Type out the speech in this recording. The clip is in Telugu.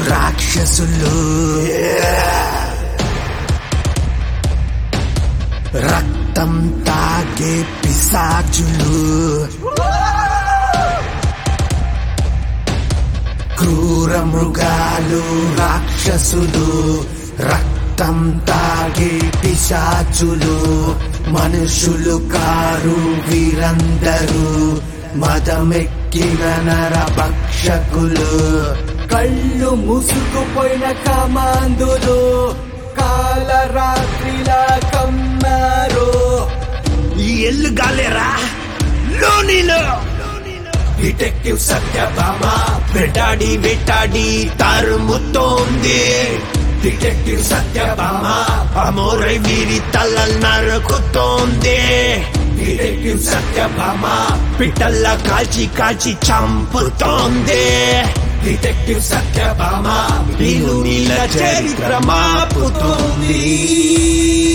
రాక్షసులు రక్తం తాగే పిశాచులు క్రూర మృగాలు రాక్షసులు రక్తం తాగే పిశాచులు మనుషులు కారు వీరందరూ మదమెక్కిన నర భక్షకులు కళ్ళు ముసుగుపోయిన కమాందులు కాలరాత్రిలా కమ్మారు ఈ ఎల్లు గాలేరా లోనిలో డిటెక్టివ్ సత్యభామ వెటాడి వెటాడి తరుముతోంది డిటెక్టివ్ సత్యభామ అమోరై వీరి తలలు నరుకుతోంది డిటెక్టివ్ సత్యభామ పిట్టల్లా కాల్చి కాల్చి చంపుతోంది డిటెక్టివ్ సత్యభామ నీళ్ళు నీళ్ళ చరిత్ర మాపుతోంది